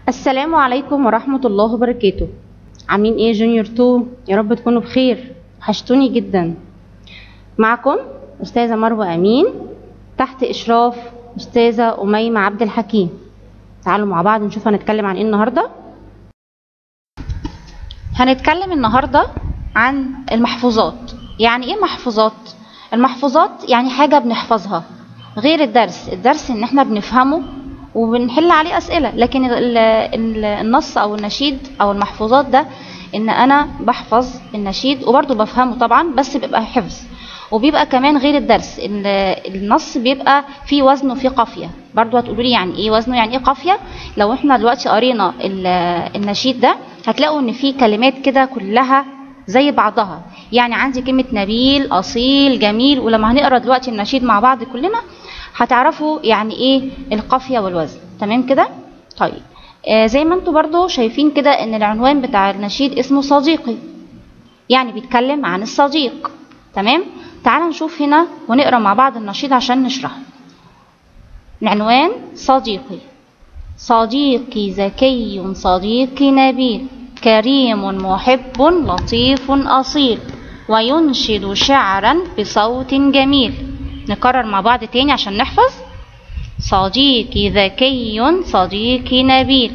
السلام عليكم ورحمة الله وبركاته عاملين ايه جونيور 2 يا رب تكونوا بخير وحشتوني جدا معكم أستاذة مروة أمين تحت إشراف أستاذة أميمة عبد الحكيم تعالوا مع بعض نشوف هنتكلم عن ايه النهاردة هنتكلم النهاردة عن المحفوظات يعني ايه محفوظات المحفوظات يعني حاجة بنحفظها غير الدرس الدرس ان احنا بنفهمه وبنحل عليه اسئله لكن ال- ال- النص او النشيد او المحفوظات ده ان انا بحفظ النشيد وبرضه بفهمه طبعا بس بيبقى حفظ وبيبقى كمان غير الدرس ال- النص بيبقى فيه وزن وفيه قافيه برضه هتقولوا لي يعني ايه وزنه يعني ايه قافيه لو احنا دلوقتي قرينا ال- النشيد ده هتلاقوا ان فيه كلمات كده كلها زي بعضها يعني عندي كلمة نبيل أصيل جميل ولما هنقرا دلوقتي النشيد مع بعض كلنا هتعرفوا يعني ايه القافية والوزن تمام كده طيب آه زي ما انتوا برضو شايفين كده ان العنوان بتاع النشيد اسمه صديقي يعني بيتكلم عن الصديق تمام تعال نشوف هنا ونقرا مع بعض النشيد عشان نشرحه العنوان صديقي صديقي ذكي صديقي نبيل كريم محب لطيف أصيل وينشد شعرا بصوت جميل نكرر مع بعض تاني عشان نحفظ صديقي ذكي صديقي نبيل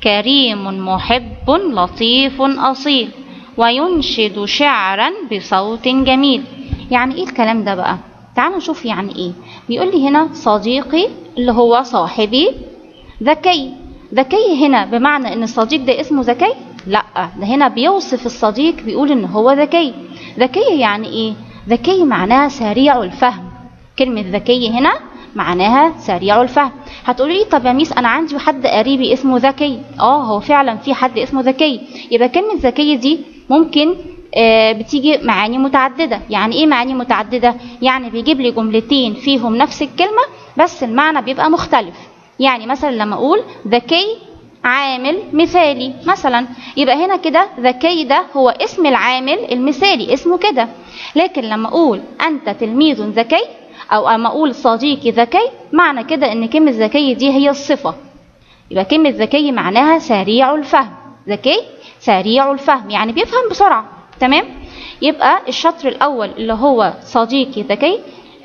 كريم محب لطيف أصيل وينشد شعرا بصوت جميل يعني ايه الكلام ده بقى تعالوا نشوف يعني ايه بيقول لي هنا صديقي اللي هو صاحبي ذكي ذكي هنا بمعنى ان الصديق ده اسمه ذكي لا ده هنا بيوصف الصديق بيقول ان هو ذكي ذكي يعني ايه ذكي معناها سريع الفهم كلمة ذكي هنا معناها سريع الفهم هتقولي لي طب يا ميس انا عندي حد قريبي اسمه ذكي اه هو فعلا في حد اسمه ذكي يبقى كلمة ذكي دي ممكن آه بتيجي معاني متعددة يعني ايه معاني متعددة يعني بيجيب لي جملتين فيهم نفس الكلمة بس المعنى بيبقى مختلف يعني مثلا لما اقول ذكي عامل مثالي مثلا يبقى هنا كده ذكي ده هو اسم العامل المثالي اسمه كده لكن لما اقول انت تلميذ ذكي او اما اقول صديقي ذكي معنى كده ان كلمه ذكي دي هي الصفه يبقى كلمه ذكي معناها سريع الفهم ذكي سريع الفهم يعني بيفهم بسرعه تمام يبقى الشطر الاول اللي هو صديقي ذكي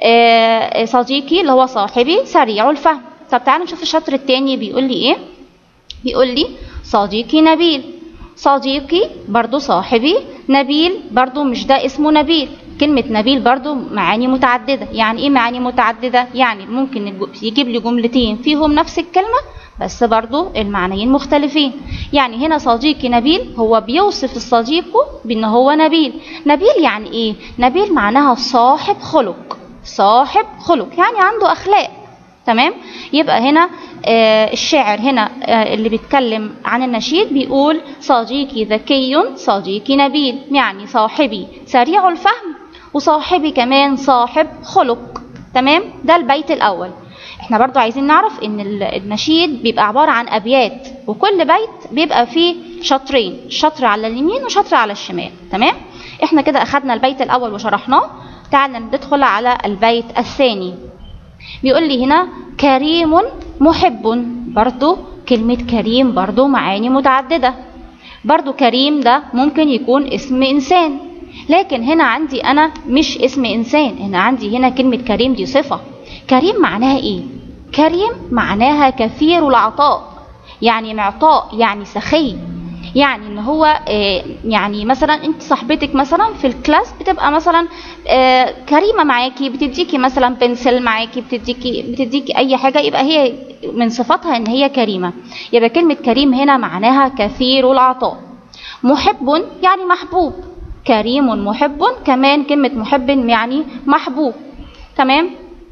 آه صديقي اللي هو صاحبي سريع الفهم طب تعالوا نشوف الشطر التاني بيقول لي ايه بيقول لي صديقي نبيل صديقي برضو صاحبي نبيل برضو مش ده اسمه نبيل كلمة نبيل برضو معاني متعددة يعني ايه معاني متعددة يعني ممكن يجيب لي جملتين فيهم نفس الكلمة بس برضو المعنيين مختلفين يعني هنا صديقي نبيل هو بيوصف الصديق بان هو نبيل نبيل يعني ايه نبيل معناها صاحب خلق صاحب خلق يعني عنده اخلاق تمام يبقى هنا آه الشاعر هنا آه اللي بيتكلم عن النشيد بيقول صديقي ذكي صديقي نبيل يعني صاحبي سريع الفهم وصاحبي كمان صاحب خلق تمام ده البيت الاول احنا برضو عايزين نعرف ان النشيد بيبقى عبارة عن ابيات وكل بيت بيبقى فيه شطرين شطر على اليمين وشطر على الشمال تمام احنا كده اخدنا البيت الاول وشرحناه تعالى ندخل على البيت الثاني بيقول لي هنا كريم محب برضو كلمة كريم برضو معاني متعددة برضو كريم ده ممكن يكون اسم إنسان لكن هنا عندي أنا مش اسم إنسان هنا عندي هنا كلمة كريم دي صفة كريم معناها إيه؟ كريم معناها كثير العطاء يعني معطاء يعني سخي يعني ان هو يعني مثلا انت صاحبتك مثلا في الكلاس بتبقى مثلا كريمه معاكي بتديكي مثلا بنسل معاكي بتديكي بتديكي اي حاجه يبقى هي من صفاتها ان هي كريمه يبقى كلمه كريم هنا معناها كثير العطاء محب يعني محبوب كريم محب كمان كلمه محب يعني محبوب تمام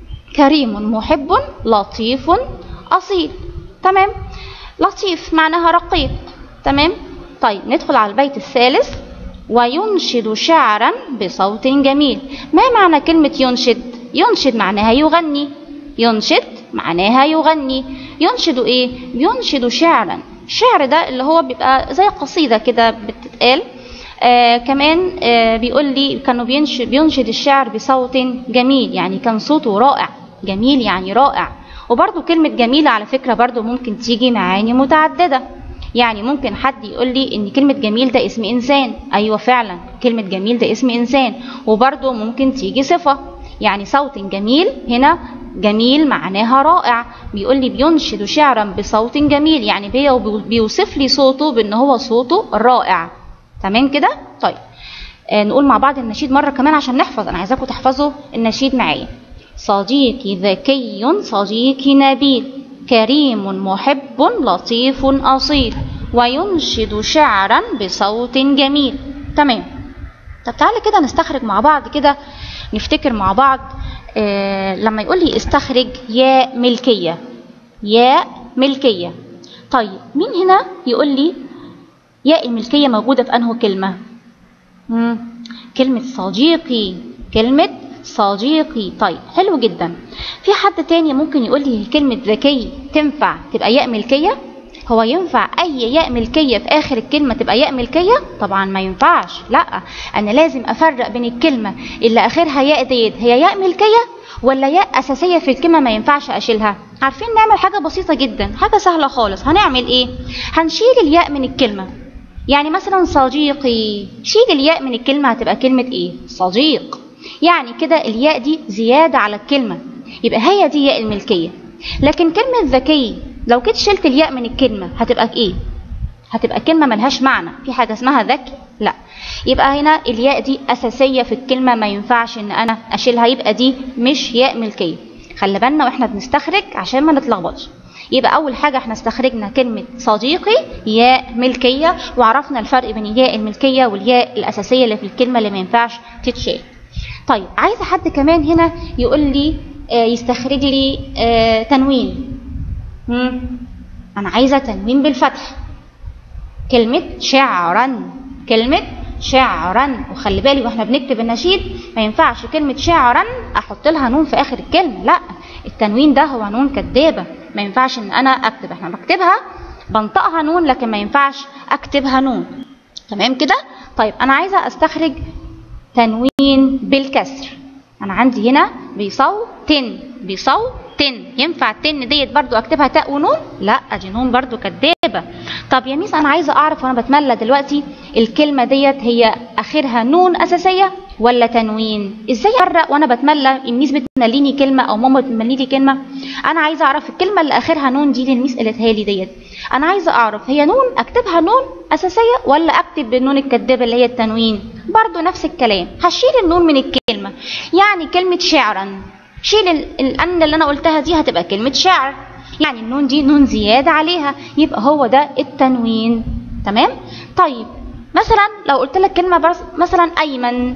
كريم محب لطيف اصيل تمام لطيف معناها رقيق تمام طيب ندخل على البيت الثالث وينشد شعرا بصوت جميل ما معنى كلمة ينشد ينشد معناها يغني ينشد معناها يغني ينشد ايه ينشد شعرا الشعر ده اللي هو بيبقى زي قصيدة كده بتتقال آه كمان آه بيقول لي كانوا بينشد, بينشد الشعر بصوت جميل يعني كان صوته رائع جميل يعني رائع وبرضو كلمة جميلة على فكرة برضو ممكن تيجي معاني متعددة يعني ممكن حد يقول لي ان كلمة جميل ده اسم انسان ايوه فعلا كلمة جميل ده اسم انسان وبرضه ممكن تيجي صفة يعني صوت جميل هنا جميل معناها رائع بيقول لي بينشد شعرا بصوت جميل يعني بيوصف لي صوته بان هو صوته رائع تمام كده طيب آه نقول مع بعض النشيد مرة كمان عشان نحفظ انا عايزاكم تحفظوا النشيد معايا صديقي ذكي صديقي نبيل كريم محب لطيف أصيل وينشد شعرا بصوت جميل تمام طب تعالى كده نستخرج مع بعض كده نفتكر مع بعض آه لما يقول لي استخرج يا ملكية يا ملكية طيب مين هنا يقول لي يا الملكية موجودة في أنه كلمة مم. كلمة صديقي كلمة صديقي طيب حلو جدا في حد تاني ممكن يقول لي كلمة ذكي تنفع تبقى ياء ملكية هو ينفع اي ياء ملكيه في اخر الكلمه تبقى ياء ملكيه طبعا ما ينفعش لا انا لازم افرق بين الكلمه اللي اخرها ياء ديت هي ياء ملكيه ولا ياء اساسيه في الكلمه ما ينفعش اشيلها عارفين نعمل حاجه بسيطه جدا حاجه سهله خالص هنعمل ايه هنشيل الياء من الكلمه يعني مثلا صديقي شيل الياء من الكلمه هتبقى كلمه ايه صديق يعني كده الياء دي زياده على الكلمه يبقى هي دي ياء الملكيه لكن كلمه ذكي لو كنت شلت الياء من الكلمه هتبقى ايه هتبقى كلمه ملهاش معنى في حاجه اسمها ذكي لا يبقى هنا الياء دي اساسيه في الكلمه ما ينفعش ان انا اشيلها يبقى دي مش ياء ملكيه خلي بالنا واحنا بنستخرج عشان ما نتلخبطش يبقى اول حاجه احنا استخرجنا كلمه صديقي ياء ملكيه وعرفنا الفرق بين الياء الملكيه والياء الاساسيه اللي في الكلمه اللي ما ينفعش تتشال طيب عايزه حد كمان هنا يقول لي آه يستخرج لي آه تنوين مم. انا عايزه تنوين بالفتح كلمه شعرا كلمه شعرا وخلي بالي واحنا بنكتب النشيد ما ينفعش كلمه شعرا احط لها نون في اخر الكلمه لا التنوين ده هو نون كدابه ما ينفعش ان انا اكتب احنا بكتبها بنطقها نون لكن ما ينفعش اكتبها نون تمام كده طيب انا عايزه استخرج تنوين بالكسر انا عندي هنا بصوت بصوت ينفع التن ديت برضو اكتبها تاء ونون لا دي نون برضو كدابه طب يا ميس انا عايزه اعرف وانا بتملى دلوقتي الكلمه ديت هي اخرها نون اساسيه ولا تنوين ازاي افرق وانا بتملى الميس بتمليني كلمه او ماما بتملي لي كلمه انا عايزه اعرف الكلمه اللي اخرها نون دي اللي الميس قالتها لي ديت انا عايزه اعرف هي نون اكتبها نون اساسيه ولا اكتب بالنون الكدابه اللي هي التنوين برضو نفس الكلام هشيل النون من الكلمه يعني كلمه شعرا شيل الان اللي انا قلتها دي هتبقى كلمه شعر يعني النون دي نون زياده عليها يبقى هو ده التنوين تمام طيب مثلا لو قلت لك كلمه بس مثلا ايمن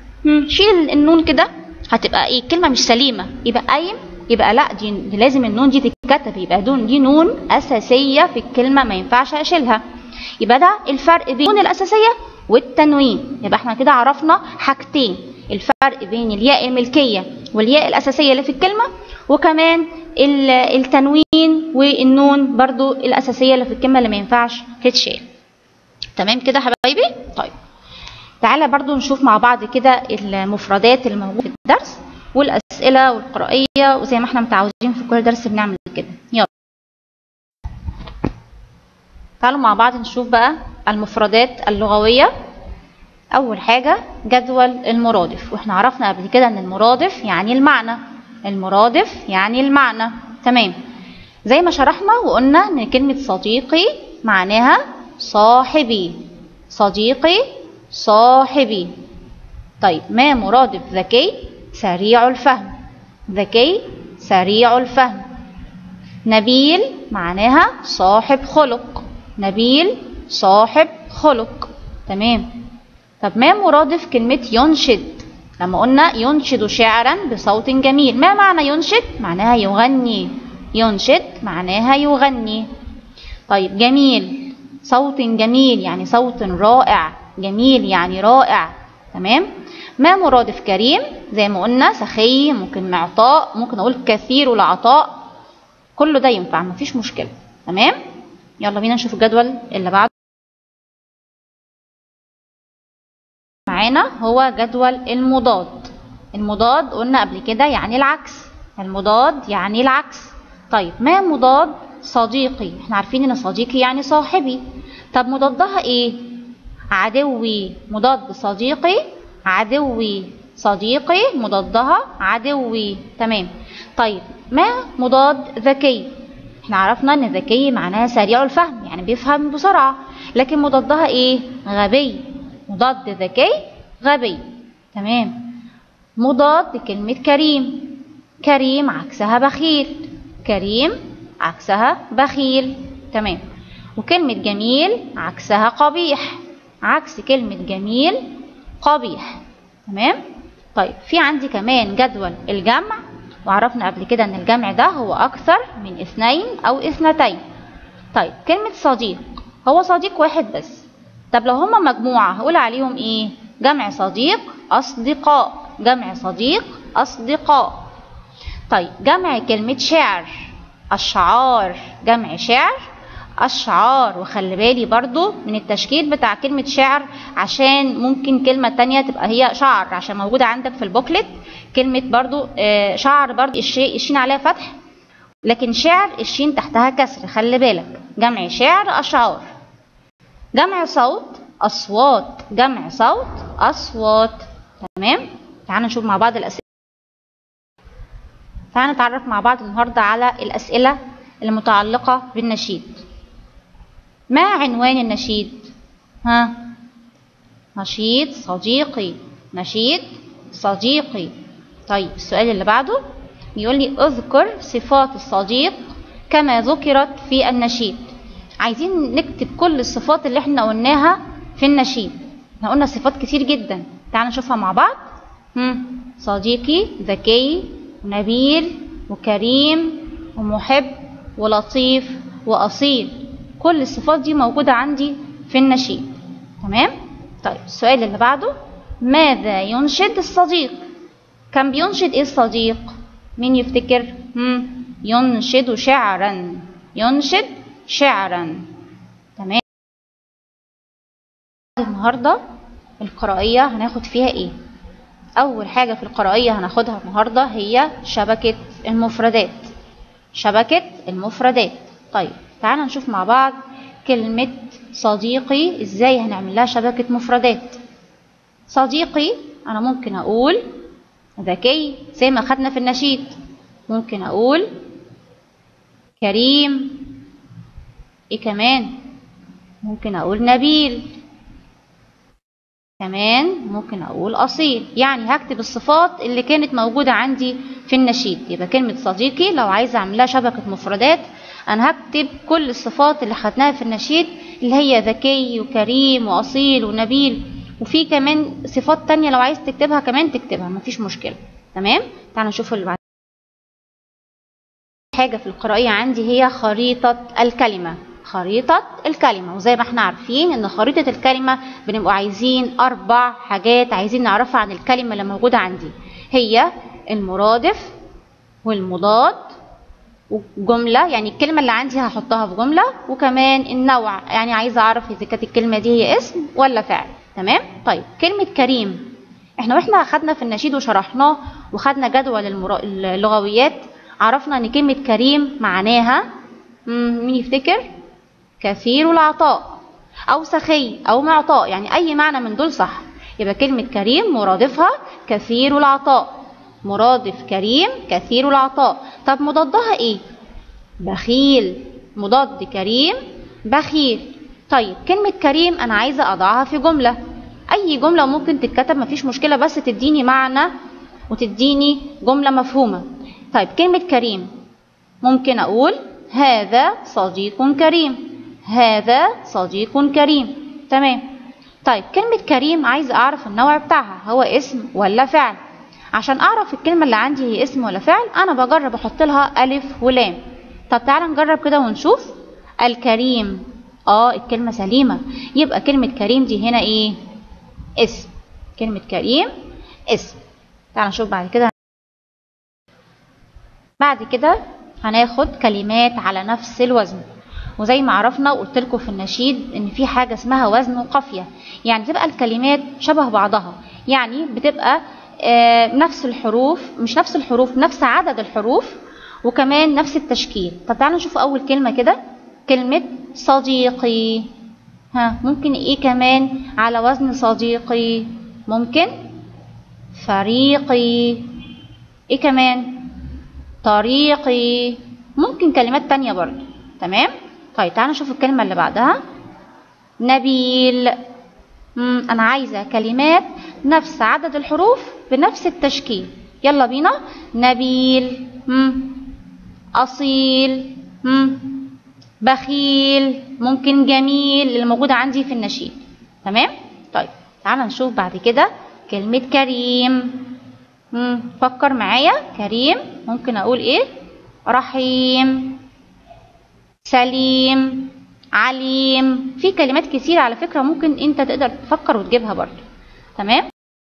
شيل النون كده هتبقى ايه كلمه مش سليمه يبقى ايم يبقى لا دي, دي لازم النون دي تتكتب يبقى دون دي نون اساسيه في الكلمه ما ينفعش اشيلها يبقى ده الفرق بين النون الاساسيه والتنوين يبقى احنا كده عرفنا حاجتين الفرق بين الياء الملكيه والياء الاساسيه اللي في الكلمه وكمان التنوين والنون برضو الاساسيه اللي في الكلمه اللي ما ينفعش تتشال تمام كده حبايبي طيب تعالى برضو نشوف مع بعض كده المفردات الموجوده في الدرس والاسئله والقرائيه وزي ما احنا متعودين في كل درس بنعمل كده يلا تعالوا مع بعض نشوف بقى المفردات اللغويه اول حاجه جدول المرادف واحنا عرفنا قبل كده ان المرادف يعني المعنى المرادف يعني المعنى تمام زي ما شرحنا وقلنا ان كلمه صديقي معناها صاحبي صديقي صاحبي طيب ما مرادف ذكي سريع الفهم ذكي سريع الفهم نبيل معناها صاحب خلق نبيل صاحب خلق تمام طب ما مرادف كلمة ينشد لما قلنا ينشد شعرا بصوت جميل ما معنى ينشد معناها يغني ينشد معناها يغني طيب جميل صوت جميل يعني صوت رائع جميل يعني رائع تمام ما مرادف كريم زي ما قلنا سخي ممكن معطاء ممكن اقول كثير العطاء كله ده ينفع مفيش مشكله تمام يلا بينا نشوف الجدول اللي بعده معانا هو جدول المضاد المضاد قلنا قبل كده يعني العكس المضاد يعني العكس طيب ما مضاد صديقي احنا عارفين ان صديقي يعني صاحبي طب مضادها ايه عدوي مضاد صديقي عدوي صديقي مضادها عدوي تمام طيب ما مضاد ذكي احنا عرفنا ان ذكي معناها سريع الفهم يعني بيفهم بسرعة لكن مضادها ايه غبي مضاد ذكي غبي تمام مضاد كلمة كريم كريم عكسها بخيل كريم عكسها بخيل تمام وكلمة جميل عكسها قبيح عكس كلمة جميل قبيح تمام طيب في عندي كمان جدول الجمع وعرفنا قبل كده ان الجمع ده هو اكثر من اثنين او اثنتين طيب كلمة صديق هو صديق واحد بس طب لو هما مجموعة هقول عليهم ايه جمع صديق اصدقاء جمع صديق اصدقاء طيب جمع كلمة شعر أشعار جمع شعر أشعار وخلي بالي برضو من التشكيل بتاع كلمة شعر عشان ممكن كلمة تانية تبقى هي شعر عشان موجودة عندك في البوكلت كلمة برضو آه شعر برضو الشي الشين عليها فتح لكن شعر الشين تحتها كسر خلي بالك جمع شعر أشعار جمع صوت أصوات جمع صوت أصوات تمام تعالوا نشوف مع بعض الأسئلة تعالوا نتعرف مع بعض النهاردة على الأسئلة المتعلقة بالنشيد ما عنوان النشيد؟ ها نشيد صديقي نشيد صديقي طيب السؤال اللي بعده بيقول لي اذكر صفات الصديق كما ذكرت في النشيد عايزين نكتب كل الصفات اللي احنا قلناها في النشيد احنا قلنا صفات كتير جدا تعالوا نشوفها مع بعض هم. صديقي ذكي ونبيل وكريم ومحب ولطيف وأصيل كل الصفات دي موجودة عندي في النشيد تمام طيب السؤال اللي بعده ماذا ينشد الصديق كان بينشد ايه الصديق مين يفتكر هم. ينشد شعرا ينشد شعرا تمام النهارده القرائية هناخد فيها ايه أول حاجة في القرائية هناخدها النهاردة هي شبكة المفردات شبكة المفردات طيب تعالى نشوف مع بعض كلمة صديقي ازاي هنعمل لها شبكة مفردات صديقي أنا ممكن أقول ذكي زي ما خدنا في النشيد ممكن أقول كريم ايه كمان ممكن أقول نبيل كمان ممكن اقول اصيل يعني هكتب الصفات اللي كانت موجوده عندي في النشيد يبقى كلمه صديقي لو عايزه اعمل لها شبكه مفردات انا هكتب كل الصفات اللي خدناها في النشيد اللي هي ذكي وكريم واصيل ونبيل وفي كمان صفات تانية لو عايز تكتبها كمان تكتبها مفيش مشكله تمام تعالوا نشوف اللي بعد حاجه في القرائيه عندي هي خريطه الكلمه خريطة الكلمة وزي ما احنا عارفين ان خريطة الكلمة بنبقى عايزين اربع حاجات عايزين نعرفها عن الكلمة اللي موجودة عندي هي المرادف والمضاد وجملة يعني الكلمة اللي عندي هحطها في جملة وكمان النوع يعني عايزة اعرف اذا كانت الكلمة دي هي اسم ولا فعل تمام طيب كلمة كريم احنا واحنا خدنا في النشيد وشرحناه وخدنا جدول المرا... اللغويات عرفنا ان كلمة كريم معناها مين يفتكر كثير العطاء أو سخي أو معطاء يعني أي معنى من دول صح يبقى كلمة كريم مرادفها كثير العطاء مرادف كريم كثير العطاء طب مضادها إيه؟ بخيل مضاد كريم بخيل طيب كلمة كريم أنا عايزة أضعها في جملة أي جملة ممكن تتكتب مفيش مشكلة بس تديني معنى وتديني جملة مفهومة طيب كلمة كريم ممكن أقول هذا صديق كريم هذا صديق كريم تمام طيب كلمة كريم عايز أعرف النوع بتاعها هو اسم ولا فعل عشان أعرف الكلمة اللي عندي هي اسم ولا فعل أنا بجرب أحط لها ألف ولام طب تعالى نجرب كده ونشوف الكريم اه الكلمة سليمة يبقى كلمة كريم دي هنا ايه اسم كلمة كريم اسم تعالى نشوف بعد كده بعد كده هناخد كلمات على نفس الوزن وزي ما عرفنا وقلت لكم في النشيد ان في حاجه اسمها وزن وقافيه يعني تبقى الكلمات شبه بعضها يعني بتبقى آه نفس الحروف مش نفس الحروف نفس عدد الحروف وكمان نفس التشكيل طب تعالوا نشوف اول كلمه كده كلمه صديقي ها ممكن ايه كمان على وزن صديقي ممكن فريقي ايه كمان طريقي ممكن كلمات تانية برضو تمام طيب تعالوا نشوف الكلمة اللي بعدها نبيل مم. انا عايزة كلمات نفس عدد الحروف بنفس التشكيل يلا بينا نبيل مم. اصيل مم. بخيل ممكن جميل اللي موجودة عندي في النشيد تمام طيب تعالى نشوف بعد كده كلمة كريم مم. فكر معايا كريم ممكن اقول ايه رحيم سليم عليم في كلمات كتير على فكرة ممكن انت تقدر تفكر وتجيبها برضو تمام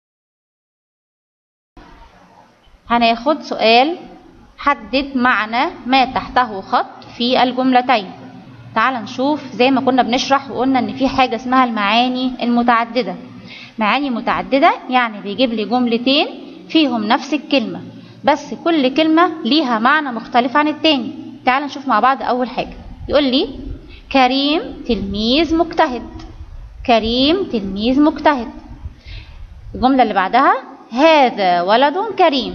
هناخد سؤال حدد معنى ما تحته خط في الجملتين تعال نشوف زي ما كنا بنشرح وقلنا ان في حاجة اسمها المعاني المتعددة معاني متعددة يعني بيجيب لي جملتين فيهم نفس الكلمة بس كل كلمة ليها معنى مختلف عن التاني تعال نشوف مع بعض أول حاجة يقول لي كريم تلميذ مجتهد كريم تلميذ مجتهد الجملة اللي بعدها هذا ولد كريم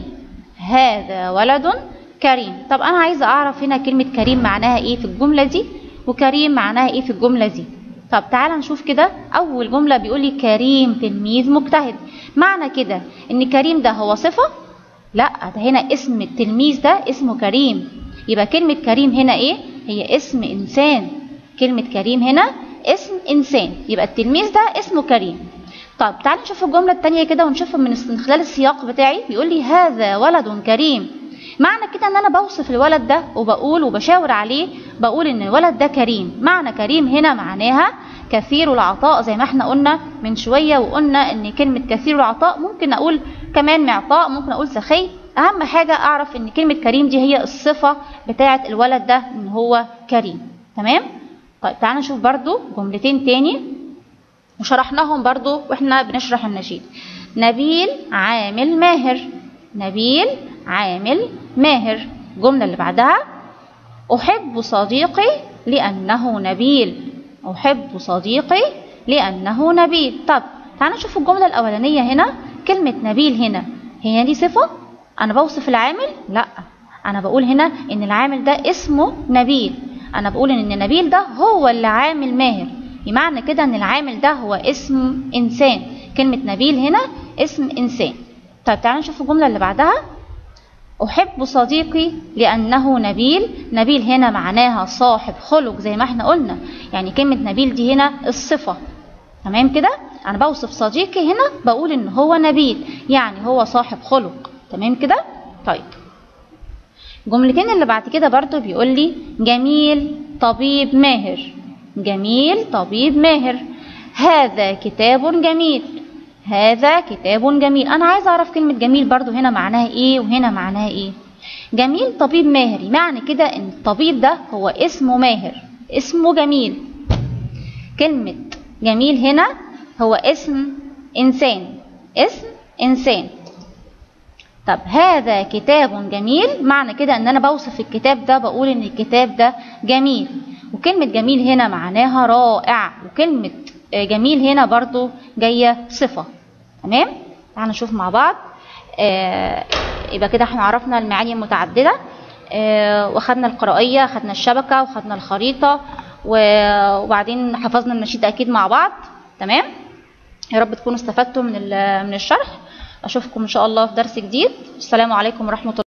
هذا ولد كريم طب أنا عايزة أعرف هنا كلمة كريم معناها إيه في الجملة دي وكريم معناها إيه في الجملة دي طب تعال نشوف كده أول جملة بيقول لي كريم تلميذ مجتهد معنى كده إن كريم ده هو صفة لا ده هنا اسم التلميذ ده اسمه كريم يبقى كلمة كريم هنا ايه هي اسم انسان كلمة كريم هنا اسم انسان يبقى التلميذ ده اسمه كريم طب تعالوا نشوف الجملة التانية كده ونشوف من خلال السياق بتاعي بيقول لي هذا ولد كريم معنى كده ان انا بوصف الولد ده وبقول وبشاور عليه بقول ان الولد ده كريم معنى كريم هنا معناها كثير العطاء زي ما احنا قلنا من شوية وقلنا ان كلمة كثير العطاء ممكن اقول كمان معطاء ممكن اقول سخي اهم حاجة اعرف ان كلمة كريم دي هي الصفة بتاعة الولد ده ان هو كريم تمام طيب تعالى نشوف برضو جملتين تاني وشرحناهم برضو واحنا بنشرح النشيد نبيل عامل ماهر نبيل عامل ماهر الجملة اللي بعدها أحب صديقي لأنه نبيل أحب صديقي لأنه نبيل طب تعالوا نشوف الجملة الأولانية هنا كلمة نبيل هنا هي دي صفة أنا بوصف العامل لا أنا بقول هنا إن العامل ده اسمه نبيل أنا بقول إن نبيل ده هو اللي عامل ماهر بمعنى كده إن العامل ده هو اسم إنسان كلمة نبيل هنا اسم إنسان طيب تعالوا نشوف الجملة اللي بعدها أحب صديقي لأنه نبيل نبيل هنا معناها صاحب خلق زي ما احنا قلنا يعني كلمة نبيل دي هنا الصفة تمام كده أنا بوصف صديقي هنا بقول إن هو نبيل يعني هو صاحب خلق تمام كده طيب جملتين اللي بعد كده برضو بيقول لي جميل طبيب ماهر جميل طبيب ماهر هذا كتاب جميل هذا كتاب جميل انا عايزه اعرف كلمه جميل برضو هنا معناها ايه وهنا معناها ايه جميل طبيب ماهر معنى كده ان الطبيب ده هو اسمه ماهر اسمه جميل كلمه جميل هنا هو اسم انسان اسم انسان طب هذا كتاب جميل معنى كده ان انا بوصف الكتاب ده بقول ان الكتاب ده جميل وكلمة جميل هنا معناها رائع وكلمة جميل هنا برضو جاية صفة تمام تعالوا نشوف مع بعض آه يبقى كده احنا عرفنا المعاني المتعددة آه واخدنا القرائية خدنا الشبكة وخدنا الخريطة وبعدين حفظنا النشيد اكيد مع بعض تمام يا رب تكونوا استفدتوا من من الشرح اشوفكم ان شاء الله في درس جديد السلام عليكم ورحمة الله